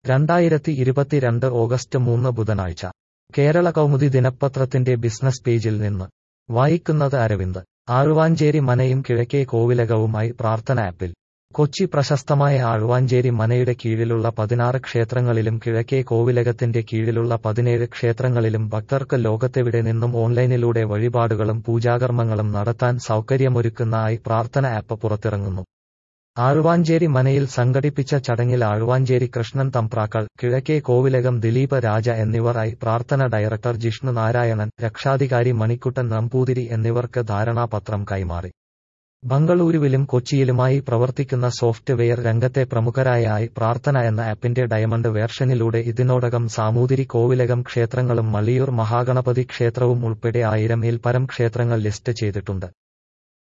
രണ്ടായിരത്തി ഇരുപത്തിരണ്ട് ഓഗസ്റ്റ് മൂന്ന് ബുധനാഴ്ച കേരള കൗമുദി ദിനപത്രത്തിന്റെ ബിസിനസ് പേജിൽ നിന്ന് വായിക്കുന്നത് അരവിന്ദ് ആഴുവാഞ്ചേരി മനയും കിഴക്കേ കോവിലകവുമായി പ്രാർത്ഥന ആപ്പിൽ കൊച്ചി പ്രശസ്തമായ ആഴുവാഞ്ചേരി മനയുടെ കീഴിലുള്ള പതിനാറ് ക്ഷേത്രങ്ങളിലും കിഴക്കേ കോവിലകത്തിന്റെ കീഴിലുള്ള പതിനേഴ് ക്ഷേത്രങ്ങളിലും ഭക്തർക്ക് ലോകത്തെവിടെ നിന്നും ഓൺലൈനിലൂടെ വഴിപാടുകളും പൂജാകർമ്മങ്ങളും നടത്താൻ സൗകര്യമൊരുക്കുന്ന ആയി പ്രാർത്ഥന ആപ്പ് പുറത്തിറങ്ങുന്നു ആഴുവാഞ്ചേരി മനയിൽ സംഘടിപ്പിച്ച ചടങ്ങിൽ ആഴുവാഞ്ചേരി കൃഷ്ണൻ തമ്പ്രാക്കൾ കിഴക്കേ കോവിലകം ദിലീപ് രാജ എന്നിവർ ആയി പ്രാർത്ഥന ഡയറക്ടർ ജിഷ്ണു നാരായണൻ രക്ഷാധികാരി മണിക്കുട്ടൻ നമ്പൂതിരി എന്നിവർക്ക് ധാരണാപത്രം കൈമാറി ബംഗളൂരുവിലും കൊച്ചിയിലുമായി പ്രവർത്തിക്കുന്ന സോഫ്റ്റ്വെയർ രംഗത്തെ പ്രമുഖരായ ആയി പ്രാർത്ഥന എന്ന ആപ്പിന്റെ ഡയമണ്ട് വേർഷനിലൂടെ ഇതിനോടകം സാമൂതിരി കോവിലകം ക്ഷേത്രങ്ങളും മള്ളിയൂർ മഹാഗണപതി ക്ഷേത്രവും ഉൾപ്പെടെ ആയിരം ഇൽ പരം ക്ഷേത്രങ്ങൾ ലിസ്റ്റ് ചെയ്തിട്ടുണ്ട്